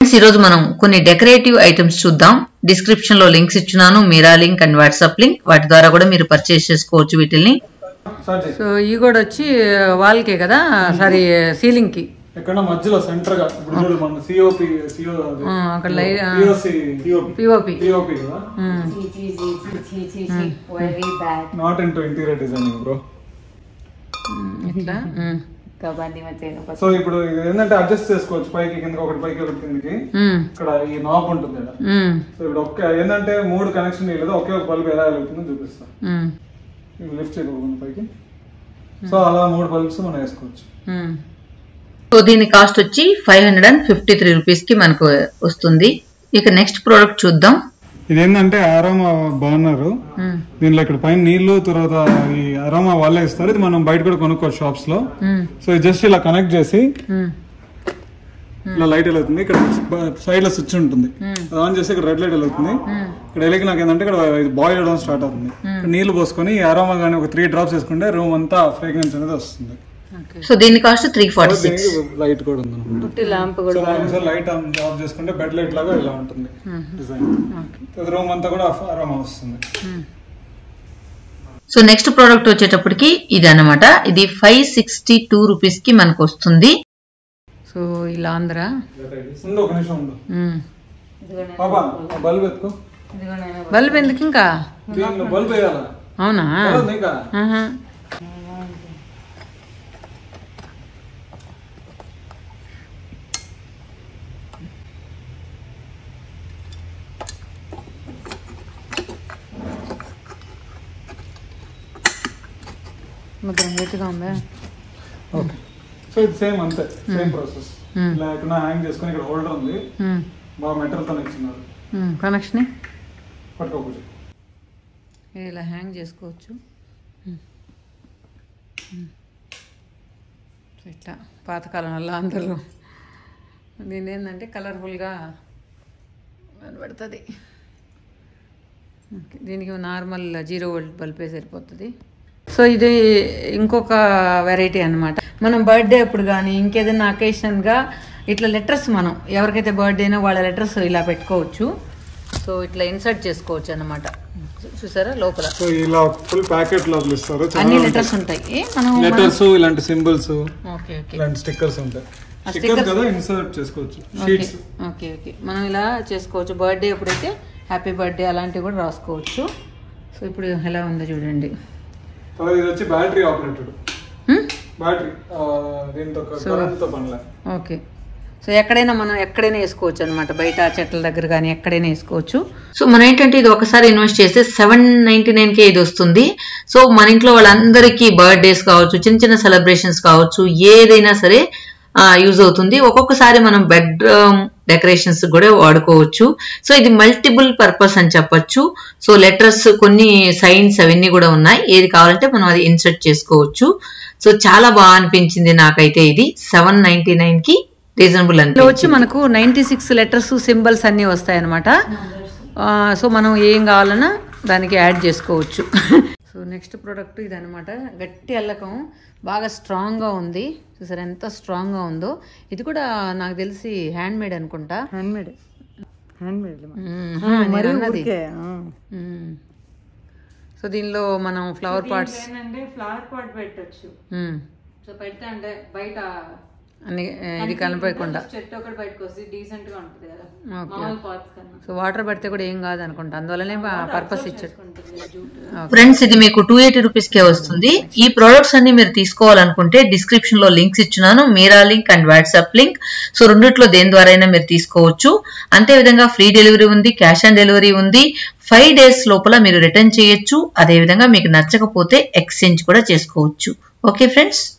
ఈ రోజు మనం కొన్ని డెకరేటివ్ ఐటమ్స్ చూద్దాం డిస్క్రిప్షన్ లో లింక్స్ ఇచ్చున్నాను మీరా లింక్ అండ్ వాట్సాప్ లింక్ వాటి ద్వారా కూడా మీరు పర్చేస్ చేసుకోవచ్చు వీటిల్ని స్టార్ట్ చేయి సో ఈ కూడా వచ్చి వాల్కే కదా సారీ సీలింగ్ కి ఎక్కడ మధ్యలో సెంటర్ గా ఇప్పుడు చూడు మన సిఓపి సిఓ ఆ, అక్కడ లై పిఓసి పిఓపి పిఓపి పిఓపి కదా Gee, gee, gee, gee, gee, gee, gee. Very bad. Not into interior designing bro ఇట్లా ఉమ్. Kabandi mateno. సో ఇప్పుడు ఇది ఏంటంటే అడ్జస్ట్ చేసుకోవచ్చు పైకి కిందకి ఒకటి పైకి ఒకటి కిందకి ఉమ్. ఇక్కడ ఈ నాబ్ ఉంటుంది ఇక్కడ ఉమ్. సో ఇప్పుడు ఒక్క ఏంటంటే మూడు కనెక్షన్ లేదు ఒకే ఒక బల్బ్ ఎలా వెలుగుతుందో చూపిస్తాను ఉమ్. ఇది లిఫ్ట్ చేయకుండా పైకి సో అలా మూడు బల్బ్స్ మనం వేసుకోవచ్చు ఉమ్. సో దీని కాస్ట్ వచ్చి five hundred and fifty three rupees కి మనకు వస్తుంది ఇక నెక్స్ట్ ప్రోడక్ట్ చూద్దాం ఇది ఏంటంటే అరోమా బర్నర్ ఉమ్. దీనిలో ఇక్కడ పైన నీళ్లు తర్వాత ఈ అరోమా వాళ్ళే ఇస్తారు ఇది మనం బయట కూడా కొనుక్కోవచ్చు షాప్స్ లో ఉమ్. సో ఇది జస్ట్ ఇలా కనెక్ట్ చేసి ఉమ్. ఇలా లైట్ వెళ్తుంది ఇక్కడ సైడ్ లో స్విచ్ ఉంటుంది అది ఆన్ చేసి ఇక్కడ రెడ్ లైట్ వెళ్తుంది ఇక్కడ వెలిగి నాకు ఏంటంటే ఇక్కడ ఇది బాయిల్ అవడం స్టార్ట్ అవుతుంది ఇక్కడ నీళ్లు పోసుకొని ఈ అరోమా కానీ ఒక త్రీ డ్రాప్స్ వేసుకుంటే రూమ్ అంతా ఫ్రేగ్రెన్స్ అనేది వస్తుంది ఓకే సో దీని కాస్ట్ త్రీ ఫార్టీ సిక్స్ దీనికి లైట్ కూడా ఉంది అనమాట పుట్టి ల్యాంప్ కూడా సో ఒకసారి లైట్ ఆన్ ఆఫ్ చేసుకుంటే బెడ్ లైట్ లాగా ఇలా ఉంటుంది డిజైన్ రూమ్ అంతా కూడా అరోమా వస్తుంది సో నెక్స్ట్ ప్రోడక్ట్ వచ్చేటప్పటికి ఇది అన్నమాట ఇది ఫైవ్ సిక్స్టీ టూ రూపీస్ కి మనకు వస్తుంది సో ఇలా ఆంధ్ర ఉండు ఒక నిమిషం ఉండు ఉమ్. పాపా ఆ బల్బ్ ఎత్తుకో బల్బ్ ఎందుకు ఇంకా దీనిలో బల్బ్ వేయాలా అవునా చూడొద్దు ఇంకా ఆహా. మొత్తం గట్టిగా ఉందా ఓకే సో ఇది సేమ్ అంతే సేమ్ ప్రాసెస్ ఇలా ఇక్కడ హ్యాంగ్ చేసుకొని ఇక్కడ హోల్డర్ ఉంది ఉమ్. బాగా మెటల్ తో ఇచ్చినారు ఉమ్. కనెక్షన్ పట్టుకోకూడదు ఇలా హ్యాంగ్ చేసుకోవచ్చు ఉమ్. ఉమ్. సో ఇట్లా పాతకాలం వల్ల అందరూ దీని ఏంటంటే కలర్ఫుల్గా కనబడుతుంది ఓకే. దీనికి నార్మల్ జీరో వోల్ట్ బల్బే సరిపోతుంది సో ఇది ఇంకొక వెరైటీ అన్నమాట మనం బర్త్డే అప్పుడు కానీ ఇంకేదైనా అకేషన్గా ఇట్లా లెటర్స్ మనం ఎవరికైతే బర్త్డేనో వాళ్ళ లెటర్స్ ఇలా పెట్టుకోవచ్చు సో ఇట్లా ఇన్సర్ట్ చేసుకోవచ్చు అన్నమాట చూసారా లోపల సో ఇలా ఫుల్ ప్యాకెట్ లోపల ఇస్తారు అన్ని లెటర్స్ ఉంటాయి మనం లెటర్స్ ఇలాంటి సింబల్స్ ఓకే ఓకే ఇలాంటి స్టిక్కర్స్ ఉంటాయి స్టిక్కర్స్ కదా ఇన్సర్ట్ చేసుకోవచ్చు షీట్స్ ఓకే ఓకే మనం ఇలా చేసుకోవచ్చు బర్త్డే అప్పుడైతే హ్యాపీ బర్త్డే అలాంటివి కూడా రాసుకోవచ్చు సో ఇప్పుడు ఎలా ఉందో చూడండి తర్వాత ఇది వచ్చి బ్యాటరీ ఆపరేటెడ్ హ్మ్? బ్యాటరీ దీంతో కరెంట్ తో పనిలే ఓకే సో ఎక్కడైనా మనం ఎక్కడైనా వేసుకోవచ్చు అనమాట బయట చెట్ల దగ్గర కానీ ఎక్కడైనా వేసుకోవచ్చు సో మన ఏంటంటే ఇది ఒకసారి ఇన్వెస్ట్ చేస్తే సెవెన్ నైన్టీ నైన్ కే ఇది వస్తుంది సో మన ఇంట్లో వాళ్ళందరికీ బర్త్డేస్ కావచ్చు చిన్న చిన్న సెలబ్రేషన్స్ కావచ్చు ఏదైనా సరే యూజ్ అవుతుంది ఒక్కొక్కసారి మనం బెడ్రూమ్ డెకరేషన్స్ కూడా వాడుకోవచ్చు సో ఇది మల్టిపుల్ పర్పస్ అని చెప్పొచ్చు సో లెటర్స్ కొన్ని సైన్స్ అవన్నీ కూడా ఉన్నాయి ఏది కావాలంటే మనం అది ఇన్సర్ట్ చేసుకోవచ్చు సో చాలా బాగా అనిపించింది నాకైతే ఇది సెవెన్ నైన్టీ నైన్ కి రీజనబుల్ ఇందులో అనిపించింది వచ్చి మనకు నైంటీ సిక్స్ లెటర్స్ సింబల్స్ అన్నీ వస్తాయి అనమాట సో మనం ఏం కావాలన్నా దానికి యాడ్ చేసుకోవచ్చు సో నెక్స్ట్ ప్రోడక్ట్ ఇదనమాట గట్టి అల్లకం బాగా స్ట్రాంగ్గా ఉంది చూసారు ఎంత స్ట్రాంగ్గా ఉందో ఇది కూడా నాకు తెలిసి హ్యాండ్ మేడ్ అనుకుంటా హ్యాండ్ మేడ్ హ్యాండ్ మేడ్ అన్నది సో దీనిలో మనం ఫ్లవర్ పాట్స్ ఏంటంటే ఫ్లవర్ పాట్ పెట్టొచ్చు సో పెడితే అంటే బయట అన్ని ఆ, ఇది కనపడకుండా చెట్టు ఒకటి బయటకు వస్తే డీసెంట్ గా ఉంటుంది కదా ఓకే మామూలు పాట్స్ కన్నా సో వాటర్ పెడితే కూడా ఏం కాదు అనుకుంటా అందువల్లనే పర్పస్ ఇచ్చాడు జూట్ ఫ్రెండ్స్ ఇది మీకు టూ ఎయిటీ రూపీస్ కే వస్తుంది ఈ ప్రొడక్ట్స్ అన్ని మీరు తీసుకోవాలనుకుంటే డిస్క్రిప్షన్ లో లింక్స్ ఇచ్చున్నాను మీరా link and WhatsApp link so రెండిట్లో దేని ద్వారా అయినా మీరు తీసుకోవచ్చు అంతే విధంగా ఫ్రీ డెలివరీ ఉంది క్యాష్ ఆన్ డెలివరీ ఉంది ఫైవ్ డేస్ లోపల మీరు రిటర్న్ చేయొచ్చు అదే విధంగా మీకు నచ్చకపోతే ఎక్స్చేంజ్ కూడా చేసుకోవచ్చు ఓకే ఫ్రెండ్స్